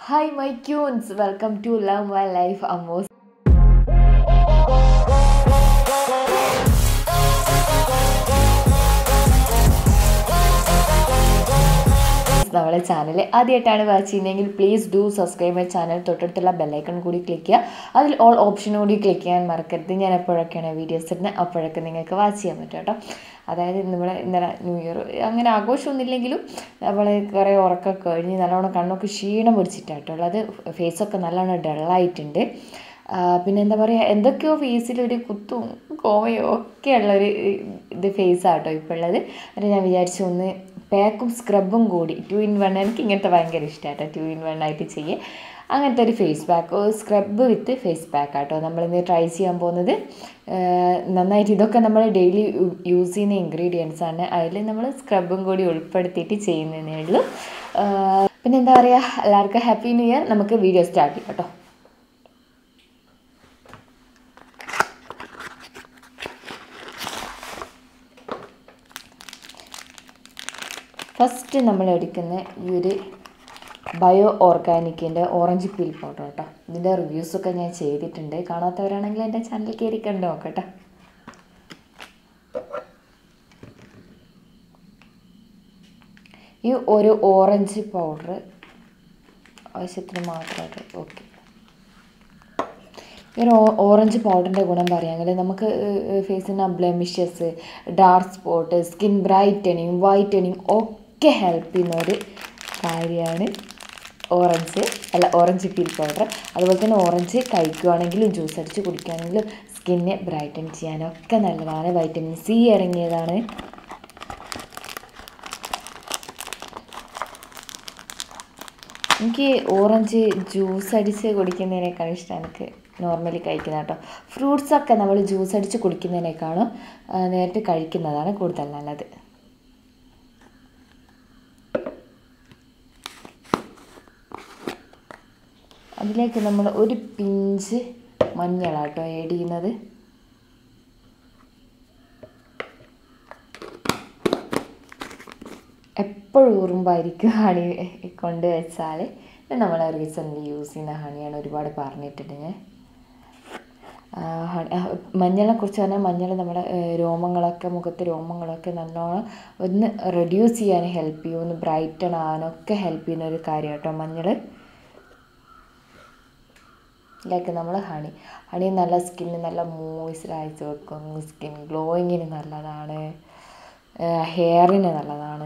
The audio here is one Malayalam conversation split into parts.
Hi, my tunes. Welcome to Love My Life Amos. നമ്മളെ ചാനൽ ആദ്യമായിട്ടാണ് വാച്ച് ചെയ്യുന്നതെങ്കിൽ please do subscribe my channel തൊട്ടടുത്തുള്ള ബെല്ലൈക്കൺ കൂടി ക്ലിക്ക് ചെയ്യുക അതിൽ ഓൾ ഓപ്ഷൻ കൂടി ക്ലിക്ക് ചെയ്യാൻ മറക്കരുത് ഞാൻ എപ്പോഴൊക്കെയാണ് വീഡിയോസ് ഇടുന്നത് അപ്പോഴൊക്കെ നിങ്ങൾക്ക് വാച്ച് ചെയ്യാൻ പറ്റും കേട്ടോ അതായത് നമ്മളെ ഇന്നലെ ന്യൂ ഇയർ അങ്ങനെ ആഘോഷമൊന്നുമില്ലെങ്കിലും നമ്മൾ കുറേ ഉറക്കമൊക്കെ കഴിഞ്ഞ് നല്ലോണം കണ്ണൊക്കെ ക്ഷീണം പിടിച്ചിട്ടാട്ടോ ഉള്ളത് ഫേസൊക്കെ നല്ലോണം ഡള്ളായിട്ടുണ്ട് പിന്നെ എന്താ പറയുക എന്തൊക്കെയോ ഫേസിലൊരു കുത്തും കോവയോ ഒക്കെ ഉള്ളൊരു ഇത് ഫേസാട്ടോ ഇപ്പോൾ ഉള്ളത് എന്നിട്ട് ഞാൻ വിചാരിച്ചു ഒന്ന് പാക്കും സ്ക്രബും കൂടി ടു ഇൻ വൺ എനിക്ക് ഇങ്ങനത്തെ ഭയങ്കര ഇഷ്ടമാട്ടോ ടു ഇൻ വൺ ആയിട്ട് ചെയ്യേ അങ്ങനത്തെ ഒരു face pack scrub with face pack ആട്ടോ നമ്മളിന്ന് ട്രൈ ചെയ്യാൻ പോകുന്നത് നന്നായിട്ട് ഇതൊക്കെ നമ്മൾ ഡെയിലി യൂസ് ചെയ്യുന്ന ഇൻഗ്രീഡിയൻസ് ആണ് അതിൽ നമ്മൾ സ്ക്രബും കൂടി ഉൾപ്പെടുത്തിയിട്ട് ചെയ്യുന്നതേ ഉള്ളൂ പിന്നെ എന്താ പറയുക എല്ലാവർക്കും ഹാപ്പി ന്യൂ ഇയർ നമുക്ക് വീഡിയോ സ്റ്റാർട്ട് ചെയ്യാം കേട്ടോ ഫസ്റ്റ് നമ്മൾ എടുക്കുന്ന ഈ ഒരു ബയോ ഓർഗാനിക്കിൻ്റെ ഓറഞ്ച് പീൽ പൗഡർ കേട്ടോ ഇതിൻ്റെ റിവ്യൂസൊക്കെ ഞാൻ ചെയ്തിട്ടുണ്ട് കാണാത്തവരാണെങ്കിൽ എൻ്റെ ചാനൽ കയറി കണ്ടു നോക്കട്ടെ ഈ ഒരു ഓറഞ്ച് പൗഡർ ആവശ്യത്തിന് മാത്രമായിട്ട് ഓക്കെ ഈ ഒരു ഓറഞ്ച് പൗഡറിൻ്റെ ഗുണം പറയുകയാണെങ്കിൽ നമുക്ക് ഫേസിന് blemishes dark spot skin brightening whitening ഒക്കെ ഹെൽപ്പ് ചെയ്യുന്ന ഒരു കാര്യമാണ് ഓറഞ്ച് അല്ല ഓറഞ്ച് പീൽ പൗഡർ അതുപോലെ തന്നെ ഓറഞ്ച് കഴിക്കുകയാണെങ്കിലും ജ്യൂസ് അടിച്ച് കുടിക്കുകയാണെങ്കിലും സ്കിന്നെ ബ്രൈറ്റൻ ചെയ്യാനൊക്കെ നല്ലതാണ് വൈറ്റമിൻ സി അടങ്ങിയതാണ് എനിക്ക് ഓറഞ്ച് ജ്യൂസ് അടിച്ച് കുടിക്കുന്നതിനേക്കാൾ ഇഷ്ടം എനിക്ക് നോർമലി കഴിക്കുന്നത് കേട്ടോ ഫ്രൂട്ട്സൊക്കെ നമ്മൾ ജ്യൂസ് അടിച്ച് കുടിക്കുന്നതിനേക്കാളും നേരിട്ട് കഴിക്കുന്നതാണ് കൂടുതൽ നല്ലത് അതിലേക്ക് നമ്മൾ ഒരു പിഞ്ച് മഞ്ഞളാട്ടോ ആഡ് ചെയ്യുന്നത് എപ്പോഴും ഉറുമ്പായിരിക്കും ഹണി കൊണ്ട് വെച്ചാൽ നമ്മൾ റീസെൻ്റ്ലി യൂസ് ചെയ്യുന്ന ഹണിയാണ് ഒരുപാട് പറഞ്ഞിട്ടുണ്ട് ഞാൻ മഞ്ഞളെ കുറിച്ച് പറഞ്ഞാൽ മഞ്ഞൾ നമ്മുടെ രോമങ്ങളൊക്കെ മുഖത്ത് രോമങ്ങളൊക്കെ നല്ലോണം ഒന്ന് റെഡ്യൂസ് ചെയ്യാൻ ഹെൽപ്പ് ചെയ്യും ഒന്ന് ബ്രൈറ്റൺ ആകാനൊക്കെ ഹെൽപ്പ് ചെയ്യുന്ന ഒരു കാര്യം കേട്ടോ മഞ്ഞൾ ലൈക്ക് നമ്മൾ ഹണി ഹണി നല്ല സ്കിന്നിന് നല്ല മോയ്സ്ചറൈസ് വെക്കും സ്കിൻ ഗ്ലോയിങ്ങിന് നല്ലതാണ് ഹെയറിന് നല്ലതാണ്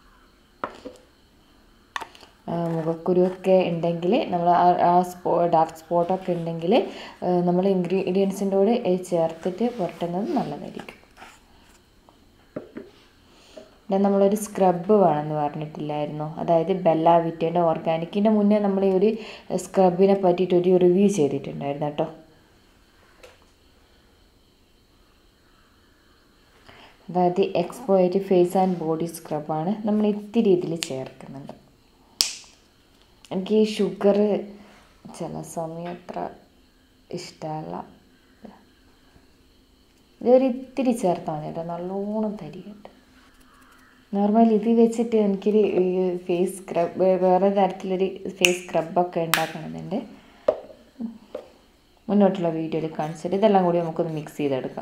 മുഖക്കുരുവൊക്കെ ഉണ്ടെങ്കിൽ നമ്മൾ ആ സ്പോ ഡാർക്ക് സ്പോട്ടൊക്കെ ഉണ്ടെങ്കിൽ നമ്മൾ ഇൻഗ്രീഡിയൻസിൻ്റെ കൂടെ ചേർത്തിട്ട് പുരട്ടുന്നത് നല്ലതായിരിക്കും പിന്നെ നമ്മളൊരു സ്ക്രബ് വേണമെന്ന് പറഞ്ഞിട്ടില്ലായിരുന്നു അതായത് ബെല്ല വിറ്റേൻ്റെ ഓർഗാനിക്കിൻ്റെ മുന്നേ നമ്മൾ ഈ ഒരു സ്ക്രബിനെ പറ്റിയിട്ട് ഒരു റിവ്യൂ ചെയ്തിട്ടുണ്ടായിരുന്നു കേട്ടോ അതായത് എക്സ്പോയിട്ട് ഫേസ് ആൻഡ് ബോഡി സ്ക്രബാണ് നമ്മൾ ഇത്തിരി ഇതിൽ ചേർക്കുന്നുണ്ട് എനിക്ക് ഈ ഷുഗർ ചില സമയം അത്ര ഇഷ്ടമല്ല ഇതൊരു ഇത്തിരി ചേർത്താൽ മതി കേട്ടോ നല്ലോണം തരികട്ട് നോർമലി ഇത് വെച്ചിട്ട് എനിക്കൊരു ഫേസ് സ്ക്രബ് വേറെ തരത്തിലൊരു ഫേസ് സ്ക്രബൊക്കെ ഉണ്ടാക്കണമെന്നുണ്ട് മുന്നോട്ടുള്ള വീഡിയോയിൽ കാണിച്ചിട്ട് ഇതെല്ലാം കൂടി നമുക്കൊന്ന് മിക്സ് ചെയ്തെടുക്കാം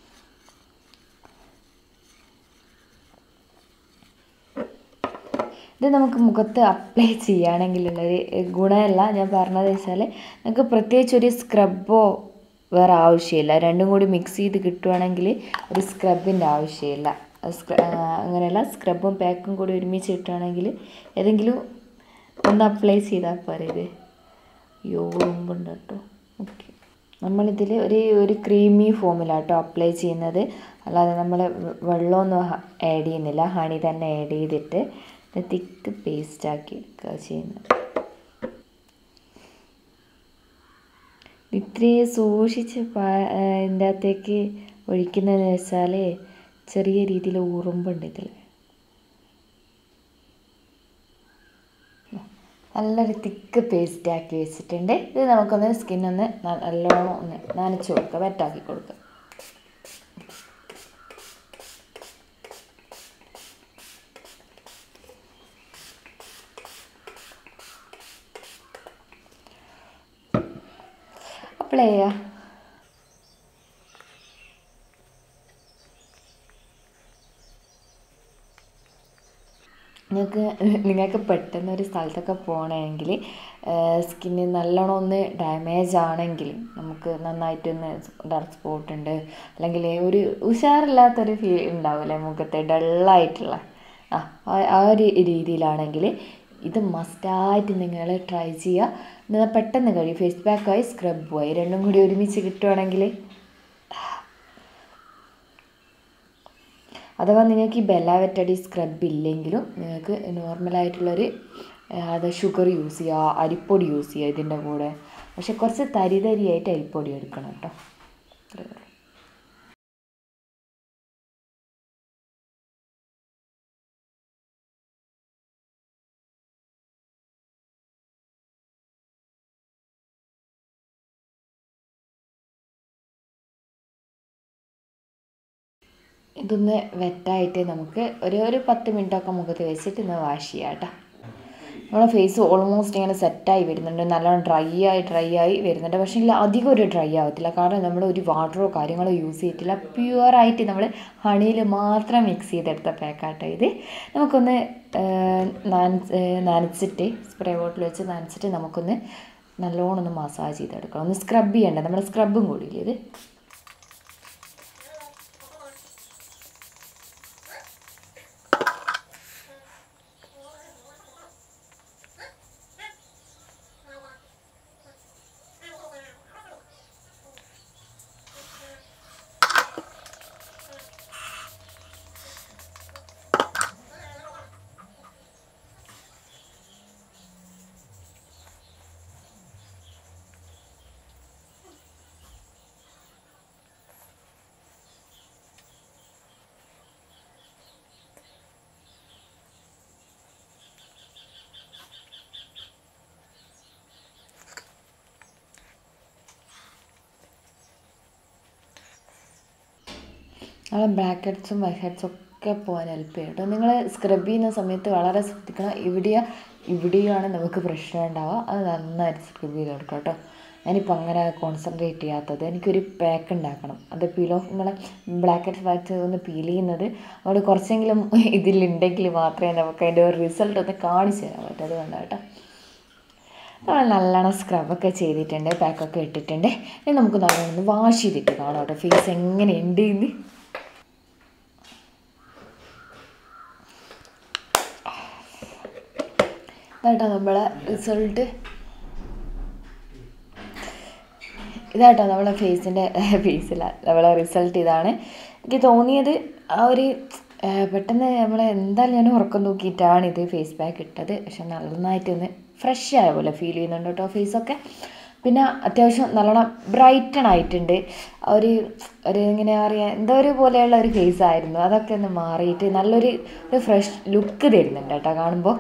ഇത് നമുക്ക് മുഖത്ത് അപ്ലൈ ചെയ്യുകയാണെങ്കിലുള്ളൊരു ഗുണമല്ല ഞാൻ പറഞ്ഞത് വെച്ചാൽ നമുക്ക് പ്രത്യേകിച്ച് ഒരു സ്ക്രബോ വേറെ ആവശ്യമില്ല രണ്ടും കൂടി മിക്സ് ചെയ്ത് കിട്ടുവാണെങ്കിൽ ഒരു സ്ക്രബിൻ്റെ ആവശ്യമില്ല അങ്ങനെയല്ല സ്ക്രബും പാക്കും കൂടി ഒരുമിച്ച് കിട്ടുകയാണെങ്കിൽ ഏതെങ്കിലും ഒന്ന് അപ്ലൈ ചെയ്താൽ പോരെ ഇത് യോറുമ്പുണ്ട് കേട്ടോ ഓക്കെ നമ്മളിതിൽ ഒരു ഒരു ക്രീമി ഫോമിലാട്ടോ അപ്ലൈ ചെയ്യുന്നത് അല്ലാതെ നമ്മൾ വെള്ളമൊന്നും ആഡ് ചെയ്യുന്നില്ല ഹണി തന്നെ ആഡ് ചെയ്തിട്ട് തിക്ക് പേസ്റ്റ് ആക്കി എടുക്കുക ചെയ്യുന്നത് ഇത്രയും സൂക്ഷിച്ച് ഇതിൻ്റെ അകത്തേക്ക് ഒഴിക്കുന്നതെന്ന് വെച്ചാൽ ചെറിയ രീതിയിൽ ഉറുമ്പുണ്ട് ഇതിൽ നല്ലൊരു തിക്ക് പേസ്റ്റ് ആക്കി വെച്ചിട്ടുണ്ട് ഇത് നമുക്കൊന്ന് സ്കിന്നൊന്ന് നല്ലോണം ഒന്ന് നനച്ച് കൊടുക്കുക വെറ്റാക്കി കൊടുക്കുക അപ്ലൈ ചെയ്യുക നിങ്ങൾക്ക് നിങ്ങൾക്ക് പെട്ടെന്ന് ഒരു സ്ഥലത്തൊക്കെ പോകണമെങ്കിൽ സ്കിന്ന് നല്ലോണം ഒന്ന് ഡാമേജ് ആണെങ്കിൽ നമുക്ക് നന്നായിട്ടൊന്ന് ഡാർക്ക് സ്പോട്ട് ഉണ്ട് അല്ലെങ്കിൽ ഒരു ഉഷാറില്ലാത്തൊരു ഫീൽ ഉണ്ടാവില്ലേ മുഖത്തെ ഡള്ളായിട്ടുള്ള ആ ആ- ആ ഒരു രീതിയിലാണെങ്കിൽ ഇത് മസ്റ്റായിട്ട് നിങ്ങൾ ട്രൈ ചെയ്യുക എന്നാൽ പെട്ടെന്ന് കഴിയും ഫേസ് പാക്കായി സ്ക്രബുമായി രണ്ടും കൂടി ഒരുമിച്ച് കിട്ടുവാണെങ്കിൽ അഥവാ നിങ്ങൾക്ക് ഈ ബെല്ലാവെറ്റഡി സ്ക്രബ് ഇല്ലെങ്കിലും നിങ്ങൾക്ക് നോർമലായിട്ടുള്ളൊരു അത് ഷുഗർ യൂസ് ചെയ്യുക അരിപ്പൊടി യൂസ് ചെയ്യുക ഇതിൻ്റെ കൂടെ പക്ഷെ കുറച്ച് തരി തരിയായിട്ട് അരിപ്പൊടി എടുക്കണം കേട്ടോ അത്രയേ ഉള്ളൂ ഇതൊന്ന് വെറ്റായിട്ട് നമുക്ക് ഒരു ഒരു പത്ത് മിനിറ്റൊക്കെ മുഖത്ത് വെച്ചിട്ട് ഇന്ന് വാഷ് ചെയ്യാം കേട്ടോ നമ്മുടെ ഫേസ് ഓൾമോസ്റ്റ് ഇങ്ങനെ സെറ്റായി വരുന്നുണ്ട് നല്ലോണം ഡ്രൈ ആയി ഡ്രൈ ആയി വരുന്നുണ്ട് പക്ഷേ എങ്കിൽ അധികം ഒരു ഡ്രൈ ആവത്തില്ല കാരണം നമ്മൾ ഒരു വാട്ടറോ കാര്യങ്ങളോ യൂസ് ചെയ്തിട്ടില്ല പ്യുവറായിട്ട് നമ്മൾ ഹണിയിൽ മാത്രം മിക്സ് ചെയ്തെടുത്ത പാക്കാട്ടോ ഇത് നമുക്കൊന്ന് നനച്ച് നനച്ചിട്ട് സ്പ്രേ ബോട്ടിൽ വെച്ച് നനച്ചിട്ട് നമുക്കൊന്ന് നല്ലോണം ഒന്ന് മസാജ് ചെയ്തെടുക്കണം ഒന്ന് സ്ക്രബ് ചെയ്യണ്ട നമ്മൾ സ്ക്രബും കൂടിയില്ലേ ഇത് നമ്മളെ ബ്ലാക്ക് ഹെഡ്സും വൈറ്റ് ഹെഡ്സും ഒക്കെ പോകാൻ ഹെൽപ്പ് ചെയ്യും കേട്ടോ നിങ്ങൾ സ്ക്രബ് ചെയ്യുന്ന സമയത്ത് വളരെ ശ്രദ്ധിക്കണം ഇവിടെയോ ഇവിടെയാണ് നമുക്ക് പ്രശ്നം ഉണ്ടാവുക അത് നന്നായിട്ട് സ്ക്രബ് ചെയ്ത് കൊടുക്കാം കേട്ടോ ഞാനിപ്പോൾ അങ്ങനെ കോൺസെൻട്രേറ്റ് ചെയ്യാത്തത് എനിക്കൊരു പാക്ക് ഉണ്ടാക്കണം അത് പീൽ ഓഫ് നമ്മളെ ബ്ലാക്ക് ഹെഡ്സ് വൈറ്റ് ഒന്ന് പീൽ ചെയ്യുന്നത് അവിടെ കുറച്ചെങ്കിലും ഇതിലുണ്ടെങ്കിൽ മാത്രമേ നമുക്ക് അതിൻ്റെ ഒരു റിസൾട്ട് ഒന്ന് കാണിച്ചു തരാൻ പറ്റൂ അതുകൊണ്ടാണ് കേട്ടോ നമ്മൾ നല്ലോണം സ്ക്രബൊക്കെ ചെയ്തിട്ടുണ്ട് പാക്കൊക്കെ ഇട്ടിട്ടുണ്ട് ഇനി നമുക്ക് നല്ലോണം ഒന്ന് വാഷ് ചെയ്തിട്ട് കാണാം കേട്ടോ ഫേസ് എങ്ങനെയുണ്ട് എന്ന് ഇതാട്ടോ നമ്മളെ റിസൾട്ട് ഇതാട്ടോ നമ്മളെ ഫേസിൻ്റെ ഫേസില്ല നമ്മളെ റിസൾട്ട് ഇതാണ് എനിക്ക് തോന്നിയത് ആ ഒരു ആ, പെട്ടെന്ന് നമ്മൾ എന്തായാലും ഞാൻ ഉറക്കം നോക്കിയിട്ടാണ് ഇത് ഫേസ് പാക്ക് ഇട്ടത് പക്ഷെ നന്നായിട്ടൊന്ന് ഫ്രഷ് ആയ പോലെ ഫീൽ ചെയ്യുന്നുണ്ട് കേട്ടോ ഫേസൊക്കെ പിന്നെ അത്യാവശ്യം നല്ലോണം ബ്രൈറ്റൺ ആയിട്ടുണ്ട് ആ ഒരു ഒരു എങ്ങനെയാ പറയുക എന്തോ ഒരു പോലെയുള്ള ഒരു ഫേസ് ആയിരുന്നു അതൊക്കെ ഒന്ന് മാറിയിട്ട് നല്ലൊരു ഒരു ഫ്രഷ് ലുക്ക് തരുന്നുണ്ട് കേട്ടോ കാണുമ്പോൾ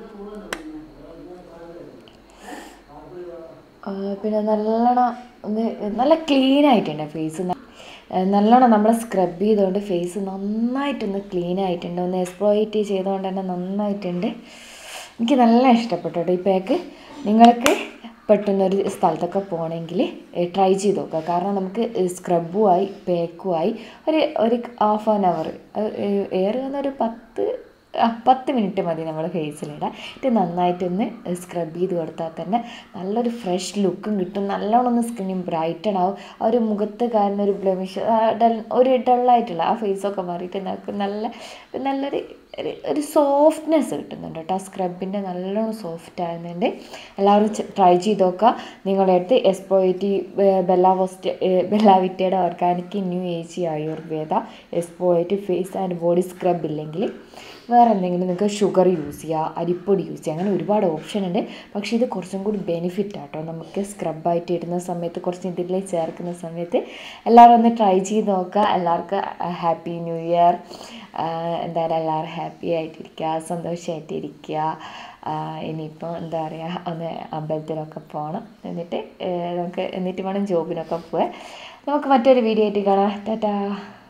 ആ, പിന്നെ നല്ലോണം ഒന്ന് നല്ല ക്ലീൻ ആയിട്ടുണ്ട് ഫേസ് നല്ലോണം നമ്മൾ സ്ക്രബ് ചെയ്തുകൊണ്ട് ഫേസ് നന്നായിട്ടൊന്ന് ക്ലീൻ ആയിട്ടുണ്ട് ഒന്ന് എക്സ്പ്ലോയിറ്റ് ചെയ്തുകൊണ്ട് തന്നെ നന്നായിട്ടുണ്ട് എനിക്ക് നല്ല ഇഷ്ടപ്പെട്ടു കേട്ടോ ഈ പാക്ക് നിങ്ങൾക്ക് പെട്ടെന്നൊരു സ്ഥലത്തൊക്കെ പോകണമെങ്കിൽ ട്രൈ ചെയ്ത് നോക്കുക കാരണം നമുക്ക് സ്ക്രബുമായി പാക്കുമായി ഒരു ഒരു ഹാഫ് ആൻ അവർ ഏറെ ഒരു പത്ത് ആ, പത്ത് മിനിറ്റ് മതി നമ്മൾ ഫേസിലിടാൻ ഇത് നന്നായിട്ടൊന്ന് സ്ക്രബ് ചെയ്ത് കൊടുത്താൽ തന്നെ നല്ലൊരു ഫ്രഷ് ലുക്കും കിട്ടും നല്ലോണം ഒന്ന് സ്കിന്നും ബ്രൈറ്റൺ ആവും ആ ഒരു മുഖത്ത് കാണുന്ന ഒരു ബ്ലമിഷ് ഡൽ ഒരു ഡള്ളായിട്ടുള്ള ആ ഫേസൊക്കെ മാറിയിട്ട് നമുക്ക് നല്ല നല്ലൊരു ഒരു ഒരു സോഫ്റ്റ്നെസ് കിട്ടുന്നുണ്ട് കേട്ടോ ആ സ്ക്രബിൻ്റെ നല്ലോണം സോഫ്റ്റ് ആകുന്നുണ്ട് എല്ലാവരും ട്രൈ ചെയ്ത് നോക്കുക നിങ്ങളുടെ അടുത്ത് എസ്പോയിറ്റി ബെല്ലാവോസ്റ്റ് ബെല്ലാവിറ്റയുടെ ഓർഗാനിക് ന്യൂ ഏജ് ആയുർവേദ എസ്പോയിറ്റ് ഫേസ് ആൻഡ് ബോഡി സ്ക്രബ് ഇല്ലെങ്കിൽ വേറെ എന്തെങ്കിലും നിങ്ങൾക്ക് ഷുഗർ യൂസ് ചെയ്യുക അരിപ്പൊടി യൂസ് ചെയ്യുക അങ്ങനെ ഒരുപാട് ഓപ്ഷൻ ഉണ്ട് പക്ഷേ ഇത് കുറച്ചും കൂടി ബെനിഫിറ്റ് ആട്ടോ നമുക്ക് സ്ക്രബായിട്ട് ഇടുന്ന സമയത്ത് കുറച്ച് ഇതിൽ ചേർക്കുന്ന സമയത്ത് എല്ലാവരും ഒന്ന് ട്രൈ ചെയ്ത് നോക്കുക എല്ലാവർക്കും ഹാപ്പി ന്യൂ ഇയർ എന്തായാലും എല്ലാവരും ഹാപ്പി ആയിട്ടിരിക്കുക സന്തോഷമായിട്ടിരിക്കുക ഇനിയിപ്പോൾ എന്താ പറയുക ഒന്ന് അമ്പലത്തിലൊക്കെ പോകണം എന്നിട്ട് ഏഹ് നമുക്ക് എന്നിട്ട് വേണം ജോബിനൊക്കെ പോകാൻ നമുക്ക് മറ്റൊരു വീഡിയോ ആയിട്ട് കാണാം ടാറ്റാ